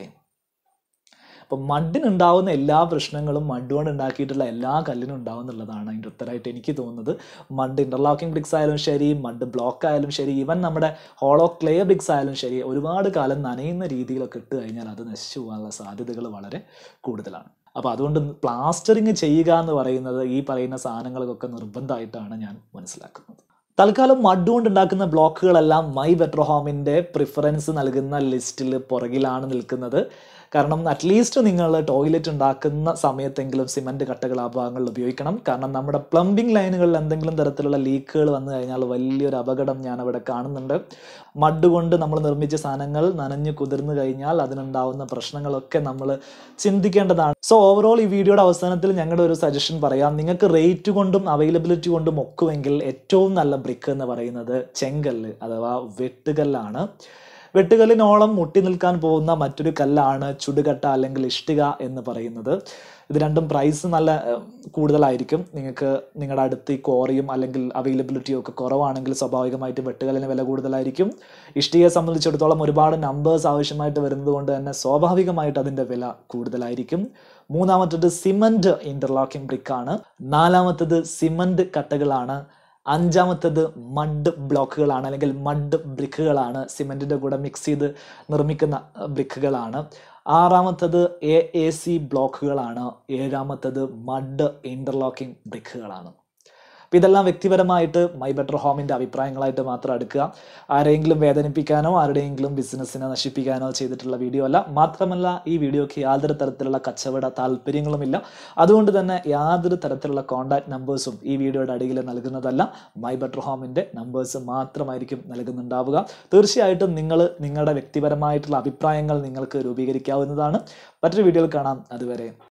അപ്പം മഡിനുണ്ടാവുന്ന എല്ലാ പ്രശ്നങ്ങളും മഡ് കൊണ്ട് ഉണ്ടാക്കിയിട്ടുള്ള എല്ലാ കല്ലിനും ഉണ്ടാവും എന്നുള്ളതാണ് അതിൻ്റെ ഉത്തരമായിട്ട് എനിക്ക് തോന്നുന്നത് മഡ് ഇന്റർലോക്കിംഗ് ബ്രിക്സ് ആയാലും ശരി മഡ് ബ്ലോക്ക് ആയാലും ശരി ഈവൻ നമ്മുടെ ഹോളോ ക്ലേ ബ്രിക്സ് ആയാലും ശരി ഒരുപാട് കാലം നനയുന്ന രീതിയിലൊക്കെ ഇട്ട് കഴിഞ്ഞാൽ അത് നശിച്ചു പോകാനുള്ള സാധ്യതകൾ വളരെ കൂടുതലാണ് അപ്പോൾ അതുകൊണ്ട് പ്ലാസ്റ്ററിങ് ചെയ്യുക എന്ന് പറയുന്നത് ഈ പറയുന്ന സാധനങ്ങൾക്കൊക്കെ നിർബന്ധമായിട്ടാണ് ഞാൻ മനസ്സിലാക്കുന്നത് തൽക്കാലം മഡ് കൊണ്ട് ഉണ്ടാക്കുന്ന ബ്ലോക്കുകളെല്ലാം മൈ ബെറ്റർ ഹോമിൻ്റെ പ്രിഫറൻസ് നൽകുന്ന ലിസ്റ്റിൽ പുറകിലാണ് നിൽക്കുന്നത് കാരണം അറ്റ്ലീസ്റ്റ് നിങ്ങൾ ടോയ്ലറ്റ് ഉണ്ടാക്കുന്ന സമയത്തെങ്കിലും സിമൻറ്റ് കട്ടകൾ ആ ഭാഗങ്ങളിൽ ഉപയോഗിക്കണം കാരണം നമ്മുടെ പ്ലംബിംഗ് ലൈനുകളിൽ എന്തെങ്കിലും തരത്തിലുള്ള ലീക്കുകൾ വന്നു കഴിഞ്ഞാൽ വലിയൊരു അപകടം ഞാൻ അവിടെ കാണുന്നുണ്ട് മഡ് കൊണ്ട് നമ്മൾ നിർമ്മിച്ച സാധനങ്ങൾ നനഞ്ഞു കുതിർന്നു കഴിഞ്ഞാൽ അതിനുണ്ടാവുന്ന പ്രശ്നങ്ങളൊക്കെ നമ്മൾ ചിന്തിക്കേണ്ടതാണ് സോ ഓവറോൾ ഈ വീഡിയോയുടെ അവസാനത്തിൽ ഞങ്ങളുടെ ഒരു സജഷൻ പറയാം നിങ്ങൾക്ക് റേറ്റ് കൊണ്ടും അവൈലബിലിറ്റി കൊണ്ടും ഒക്കുമെങ്കിൽ ഏറ്റവും നല്ല ബ്രിക്ക് എന്ന് പറയുന്നത് ചെങ്കല്ല് അഥവാ വെട്ടുകല്ലാണ് വെട്ടുകല്ലിനോളം മുട്ടി നിൽക്കാൻ പോകുന്ന മറ്റൊരു കല്ലാണ് ചുടുകട്ട അല്ലെങ്കിൽ ഇഷ്ടിക എന്ന് പറയുന്നത് ഇത് രണ്ടും പ്രൈസ് നല്ല ഏഹ്, കൂടുതലായിരിക്കും നിങ്ങൾക്ക് നിങ്ങളുടെ അടുത്ത് ഈ കോറിയും അല്ലെങ്കിൽ അവൈലബിലിറ്റിയും ഒക്കെ കുറവാണെങ്കിൽ സ്വാഭാവികമായിട്ട് വെട്ടുകല്ലിന് വില കൂടുതലായിരിക്കും ഇഷ്ടികയെ സംബന്ധിച്ചിടത്തോളം ഒരുപാട് നമ്പേഴ്സ് ആവശ്യമായിട്ട് വരുന്നത് കൊണ്ട് തന്നെ സ്വാഭാവികമായിട്ട് അതിൻ്റെ വില കൂടുതലായിരിക്കും മൂന്നാമത്തത് സിമന്റ് ഇന്റർലോക്കിംഗ് ബ്രിക്കാണ് നാലാമത്തത് സിമന്റ് കട്ടകളാണ് അഞ്ചാമത്തത് മഡ് ബ്ലോക്കുകളാണ് അല്ലെങ്കിൽ മഡ് ബ്രിക്കുകളാണ് സിമെന്റിന്റെ കൂടെ മിക്സ് ചെയ്ത് നിർമ്മിക്കുന്ന ബ്രിക്കുകളാണ് ആറാമത്തത് എ എ സി ബ്ലോക്കുകളാണ് ഏഴാമത്തത് മഡ് ഇന്റർലോക്കിംഗ് ബ്രിക്കുകളാണ് അപ്പോൾ ഇതെല്ലാം വ്യക്തിപരമായിട്ട് മൈ ബെറ്റർ ഹോമിൻ്റെ അഭിപ്രായങ്ങളായിട്ട് മാത്രം എടുക്കുക ആരെങ്കിലും വേദനിപ്പിക്കാനോ ആരുടെയെങ്കിലും ബിസിനസ്സിനെ നശിപ്പിക്കാനോ ചെയ്തിട്ടുള്ള വീഡിയോ അല്ല മാത്രമല്ല ഈ വീഡിയോക്ക് യാതൊരു തരത്തിലുള്ള കച്ചവട താല്പര്യങ്ങളുമില്ല അതുകൊണ്ട് തന്നെ യാതൊരു തരത്തിലുള്ള കോൺടാക്ട് നമ്പേഴ്സും ഈ വീഡിയോയുടെ അടിയിൽ നൽകുന്നതല്ല മൈ ബെറ്റർ ഹോമിൻ്റെ നമ്പേഴ്സ് മാത്രമായിരിക്കും നൽകുന്നുണ്ടാവുക തീർച്ചയായിട്ടും നിങ്ങൾ നിങ്ങളുടെ വ്യക്തിപരമായിട്ടുള്ള അഭിപ്രായങ്ങൾ നിങ്ങൾക്ക് രൂപീകരിക്കാവുന്നതാണ് മറ്റൊരു വീഡിയോയിൽ കാണാം അതുവരെ